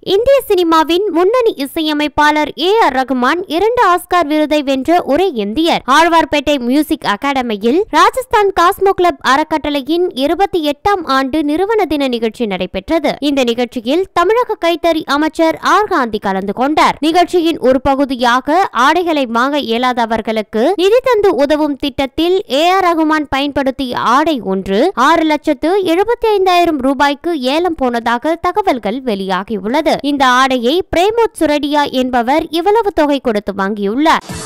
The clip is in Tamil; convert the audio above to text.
இந்திய சினிமாவின் முன்னணி இசையமைப்பாளர் ஏ ஆர் ரகுமான் இரண்டு ஆஸ்கார் விருதை வென்ற ஒரே இந்தியர் ஆழ்வார்பேட்டை மியூசிக் அகாடமியில் ராஜஸ்தான் காஸ்மோ கிளப் அறக்கட்டளையின் இருபத்தி எட்டாம் ஆண்டு நிறுவன தின நிகழ்ச்சி நடைபெற்றது இந்த நிகழ்ச்சியில் தமிழக கைத்தறி அமைச்சர் ஆர் காந்தி கலந்து கொண்டார் நிகழ்ச்சியின் ஒரு பகுதியாக ஆடைகளை வாங்க இயலாதவர்களுக்கு நிதி தந்து உதவும் திட்டத்தில் ஏ ஆர் ரகுமான் பயன்படுத்திய ஆடை ஒன்று ஆறு லட்சத்து எழுபத்தி ஐந்தாயிரம் ரூபாய்க்கு ஏலம் போனதாக தகவல்கள் வெளியாகியுள்ளது இந்த ஆடையை பிரேமோத் சுரடியா என்பவர் இவ்வளவு தொகை கொடுத்து வாங்கியுள்ளார்